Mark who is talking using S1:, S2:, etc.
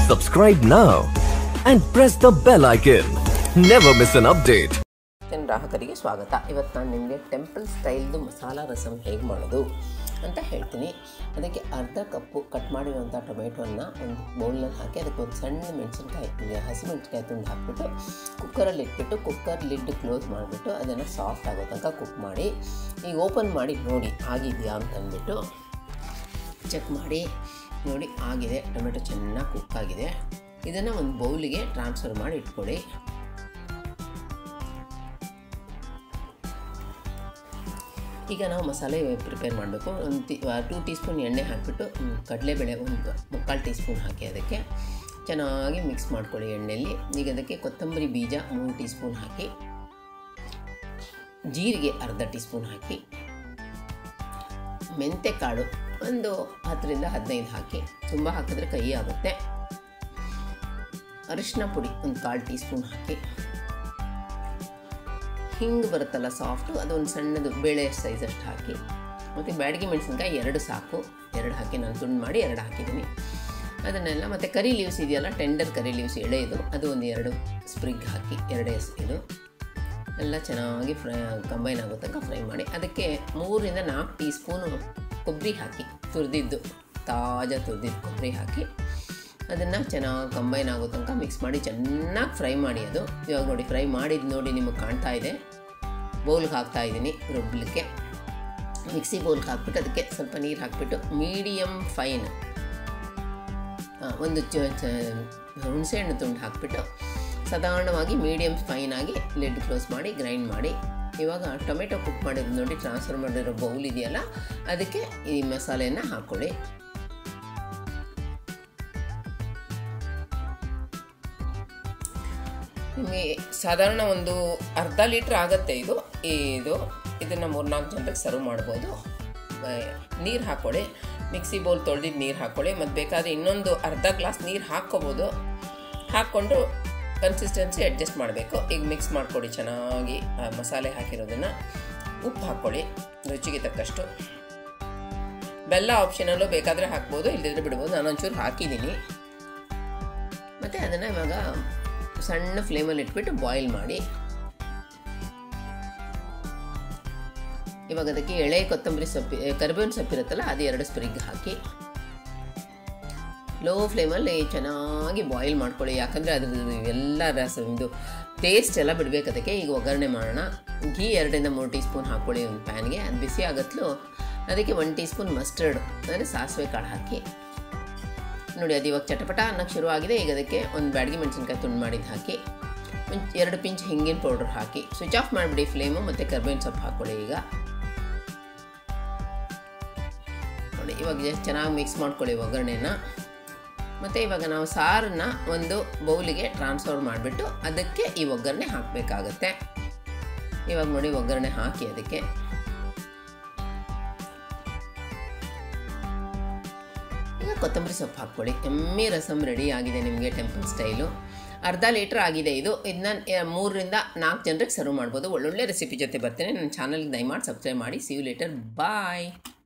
S1: Subscribe now and press the bell icon. Never miss an update.
S2: Chicken ಗ್ರಾಹಕರಿಗೆ ಸ್ವಾಗತ ಇವತ್ತು ನಾನು ನಿಮಗೆ ಟೆಂಪಲ್ ಸ್ಟೈಲ್ದು ಮಸಾಲ ರಸಮ್ ಹೇಗೆ ಮಾಡೋದು ಅಂತ ಹೇಳ್ತೀನಿ ಅದಕ್ಕೆ ಅರ್ಧ ಕಪ್ಪು ಕಟ್ ಮಾಡಿರುವಂಥ ಟೊಮೆಟೊನ ಒಂದು ಬೌಲ್ನಲ್ಲಿ ಹಾಕಿ ಅದಕ್ಕೆ ಒಂದು ಸಣ್ಣ ಮೆಣಸಿನ್ಕಾಯಿ ಹಸಿಮೆಣಸಿನ್ಕಾಯಿ ತುಂಡು ಹಾಕ್ಬಿಟ್ಟು ಕುಕ್ಕರಲ್ಲಿ ಇಟ್ಬಿಟ್ಟು ಕುಕ್ಕರ್ ಲಿಡ್ ಕ್ಲೋಸ್ ಮಾಡಿಬಿಟ್ಟು ಅದನ್ನು ಸಾಫ್ಟ್ ಆಗೋ ತನಕ ಕುಕ್ ಮಾಡಿ ಈಗ ಓಪನ್ ಮಾಡಿ ನೋಡಿ ಆಗಿದೆಯಾ ಅಂತ ಅಂದ್ಬಿಟ್ಟು ಚೆಕ್ ಮಾಡಿ ನೋಡಿ ಆಗಿದೆ ಟೊಮೆಟೊ ಚೆನ್ನಾಗಿ ಕುಕ್ ಆಗಿದೆ ಇದನ್ನು ಒಂದು ಬೌಲಿಗೆ ಟ್ರಾನ್ಸ್ಫರ್ ಮಾಡಿ ಇಟ್ಕೊಳ್ಳಿ ಈಗ ನಾವು ಮಸಾಲೆ ಪ್ರಿಪೇರ್ ಮಾಡಬೇಕು ಒಂದು ಟಿ ಟೂ ಟೀ ಸ್ಪೂನ್ ಎಣ್ಣೆ ಹಾಕಿಬಿಟ್ಟು ಕಡಲೆಬೇಳೆ ಒಂದು ಮುಕ್ಕಾಲು ಟೀ ಸ್ಪೂನ್ ಹಾಕಿ ಅದಕ್ಕೆ ಚೆನ್ನಾಗಿ ಮಿಕ್ಸ್ ಮಾಡ್ಕೊಳ್ಳಿ ಎಣ್ಣೆಯಲ್ಲಿ ಈಗ ಅದಕ್ಕೆ ಕೊತ್ತಂಬರಿ ಬೀಜ ಮೂರು ಟೀ ಸ್ಪೂನ್ ಹಾಕಿ ಜೀರಿಗೆ ಅರ್ಧ ಟೀ ಸ್ಪೂನ್ ಹಾಕಿ ಮೆಂತೆ ಕಾಳು ಒಂದು ಹತ್ತರಿಂದ ಹದಿನೈದು ಹಾಕಿ ತುಂಬ ಹಾಕಿದ್ರೆ ಕೈ ಆಗುತ್ತೆ ಅರಿಶಿನ ಪುಡಿ ಒಂದು ಕಾಲು ಟೀ ಸ್ಪೂನ್ ಹಾಕಿ ಹಿಂಗೆ ಬರುತ್ತಲ್ಲ ಸಾಫ್ಟು ಅದೊಂದು ಸಣ್ಣದು ಬೇಳೆ ಸೈಜಷ್ಟು ಹಾಕಿ ಮತ್ತು ಬ್ಯಾಡಗಿ ಮೆಣಸಿನ್ಕಾಯಿ ಎರಡು ಸಾಕು ಎರಡು ಹಾಕಿ ನಾನು ತುಂಡು ಮಾಡಿ ಎರಡು ಹಾಕಿದ್ದೀನಿ ಅದನ್ನೆಲ್ಲ ಮತ್ತು ಕರಿ ಲೀವ್ಸ್ ಇದೆಯಲ್ಲ ಟೆಂಡರ್ ಕರಿ ಲೀವ್ಸ್ ಎಳೆದು ಅದು ಒಂದು ಎರಡು ಸ್ಪ್ರಿಗ್ ಹಾಕಿ ಎರಡೇ ಇದು ಎಲ್ಲ ಚೆನ್ನಾಗಿ ಫ್ರೈ ಕಂಬೈನ್ ಆಗೋ ತನಕ ಫ್ರೈ ಮಾಡಿ ಅದಕ್ಕೆ ಮೂರರಿಂದ ನಾಲ್ಕು ಟೀ ಸ್ಪೂನು ಕೊಬ್ಬರಿ ಹಾಕಿ ತುರಿದಿದ್ದು ತಾಜಾ ತುರಿದಿದ್ದು ಕೊಬ್ಬರಿ ಹಾಕಿ ಅದನ್ನು ಚೆನ್ನಾಗಿ ಕಂಬೈನ್ ಆಗೋ ತನಕ ಮಿಕ್ಸ್ ಮಾಡಿ ಚೆನ್ನಾಗಿ ಫ್ರೈ ಮಾಡಿ ಅದು ಇವಾಗ ನೋಡಿ ಫ್ರೈ ಮಾಡಿದ್ದು ನೋಡಿ ನಿಮಗೆ ಕಾಣ್ತಾ ಇದೆ ಬೌಲ್ಗೆ ಹಾಕ್ತಾ ಇದ್ದೀನಿ ರುಬ್ಲಿಕ್ಕೆ ಮಿಕ್ಸಿ ಬೌಲ್ಗೆ ಹಾಕ್ಬಿಟ್ಟು ಅದಕ್ಕೆ ಸ್ವಲ್ಪ ನೀರು ಹಾಕ್ಬಿಟ್ಟು ಮೀಡಿಯಮ್ ಫೈನ್ ಒಂದು ಚ ಚ ಹುಣಸೆಹಣ್ಣು ತುಂಡು ಹಾಕ್ಬಿಟ್ಟು ಸಾಧಾರಣವಾಗಿ ಮೀಡಿಯಮ್ ಫೈನ್ ಆಗಿ ಲಿಡ್ ಕ್ಲೋಸ್ ಮಾಡಿ ಗ್ರೈಂಡ್ ಮಾಡಿ ಇವಾಗ ಟೊಮೆಟೊ ಕುಕ್ ಮಾಡಿರೋದು ನೋಡಿ ಟ್ರಾನ್ಸ್ಫರ್ ಮಾಡಿರೋ ಬೌಲ್ ಇದೆಯಲ್ಲ ಅದಕ್ಕೆ ಈ ಮಸಾಲೆಯನ್ನು ಹಾಕ್ಕೊಳ್ಳಿ ನಿಮಗೆ ಸಾಧಾರಣ ಒಂದು ಅರ್ಧ ಲೀಟ್ರ್ ಆಗುತ್ತೆ ಇದು ಇದು ಇದನ್ನು ಮೂರ್ನಾಲ್ಕು ಜನರಿಗೆ ಸರ್ವ್ ಮಾಡ್ಬೋದು ನೀರು ಹಾಕ್ಕೊಳ್ಳಿ ಮಿಕ್ಸಿ ಬೌಲ್ ತೊಳೆದಿದ್ದು ನೀರು ಹಾಕ್ಕೊಳ್ಳಿ ಮತ್ತು ಬೇಕಾದರೆ ಇನ್ನೊಂದು ಅರ್ಧ ಗ್ಲಾಸ್ ನೀರು ಹಾಕ್ಕೋಬೋದು ಹಾಕ್ಕೊಂಡು ಕನ್ಸಿಸ್ಟೆನ್ಸಿ ಅಡ್ಜಸ್ಟ್ ಮಾಡಬೇಕು ಈಗ ಮಿಕ್ಸ್ ಮಾಡಿಕೊಡಿ ಚೆನ್ನಾಗಿ ಮಸಾಲೆ ಹಾಕಿರೋದನ್ನು ಉಪ್ಪು ಹಾಕ್ಕೊಳ್ಳಿ ರುಚಿಗೆ ತಕ್ಕಷ್ಟು ಬೆಲ್ಲ ಆಪ್ಷನಲ್ಲೂ ಬೇಕಾದರೆ ಹಾಕ್ಬೋದು ಇಲ್ಲದಿದ್ರೆ ಬಿಡ್ಬೋದು ನಾನು ಒಂಚೂರು ಹಾಕಿದ್ದೀನಿ ಮತ್ತು ಅದನ್ನು ಇವಾಗ ಸಣ್ಣ ಫ್ಲೇಮಲ್ಲಿ ಇಟ್ಬಿಟ್ಟು ಬಾಯ್ಲ್ ಮಾಡಿ ಇವಾಗ ಅದಕ್ಕೆ ಎಳೆ ಕೊತ್ತಂಬರಿ ಸೊಪ್ಪಿ ಕರಿಬೇವಿನ ಸೊಪ್ಪಿರುತ್ತಲ್ಲ ಅದು ಎರಡು ಸ್ಪ್ರಿಗ್ ಹಾಕಿ ಲೋ ಫ್ಲೇಮಲ್ಲಿ ಚೆನ್ನಾಗಿ ಬಾಯ್ಲ್ ಮಾಡ್ಕೊಳ್ಳಿ ಯಾಕಂದರೆ ಅದ್ರದ್ದು ಎಲ್ಲ ರಸ ಇದು ಟೇಸ್ಟ್ ಎಲ್ಲ ಬಿಡಬೇಕು ಅದಕ್ಕೆ ಈಗ ಒಗ್ಗರಣೆ ಮಾಡೋಣ ಘೀ ಎರಡರಿಂದ ಮೂರು ಟೀ ಸ್ಪೂನ್ ಹಾಕ್ಕೊಳ್ಳಿ ಒಂದು ಪ್ಯಾನ್ಗೆ ಅದು ಬಿಸಿ ಆಗತ್ಲು ಅದಕ್ಕೆ ಒನ್ ಟೀ ಸ್ಪೂನ್ ಮಸ್ಟರ್ಡ್ ಅಂದರೆ ಸಾಸಿವೆ ಕಾಳು ಹಾಕಿ ನೋಡಿ ಅದು ಇವಾಗ ಚಟಪಟ ಅನ್ನೋಕ್ಕೆ ಶುರುವಾಗಿದೆ ಈಗ ಅದಕ್ಕೆ ಒಂದು ಬ್ಯಾಡಗಿ ಮೆಣಸಿನ್ಕಾಯಿ ತುಂಡು ಮಾಡಿದ್ದು ಹಾಕಿ ಎರಡು ಪಿಂಚ್ ಹಿಂಗಿನ ಪೌಡ್ರ್ ಹಾಕಿ ಸ್ವಿಚ್ ಆಫ್ ಮಾಡಿಬಿಡಿ ಫ್ಲೇಮು ಮತ್ತು ಕರ್ಬೇವಿನ ಸೊಪ್ಪು ಹಾಕ್ಕೊಳ್ಳಿ ಈಗ ನೋಡಿ ಇವಾಗ ಜಸ್ಟ್ ಚೆನ್ನಾಗಿ ಮಿಕ್ಸ್ ಮಾಡ್ಕೊಳ್ಳಿ ಒಗ್ಗರಣೆನ ಮತ್ತು ಇವಾಗ ನಾವು ಸಾರನ್ನು ಒಂದು ಬೌಲಿಗೆ ಟ್ರಾನ್ಸ್ಫರ್ ಮಾಡಿಬಿಟ್ಟು ಅದಕ್ಕೆ ಈ ಒಗ್ಗರಣೆ ಹಾಕಬೇಕಾಗತ್ತೆ ಇವಾಗ ನೋಡಿ ಒಗ್ಗರಣೆ ಹಾಕಿ ಅದಕ್ಕೆ ಈಗ ಕೊತ್ತಂಬರಿ ಸೊಪ್ಪು ಹಾಕ್ಕೊಳ್ಳಿ ಎಮ್ಮೆ ರಸಮ್ ರೆಡಿ ಆಗಿದೆ ನಿಮಗೆ ಟೆಂಪಲ್ ಸ್ಟೈಲು ಅರ್ಧ ಲೀಟ್ರ್ ಆಗಿದೆ ಇದು ಇದನ್ನ ಮೂರರಿಂದ ನಾಲ್ಕು ಜನರಿಗೆ ಸರ್ವ್ ಮಾಡ್ಬೋದು ಒಳ್ಳೊಳ್ಳೆ ರೆಸಿಪಿ ಜೊತೆ ಬರ್ತೇನೆ ನನ್ನ ಚಾನಲ್ಗೆ ದಯಮಾಡಿ ಸಬ್ಸ್ಕ್ರೈಬ್ ಮಾಡಿ ಸಿ ಯು ಲೇಟರ್ ಬಾಯ್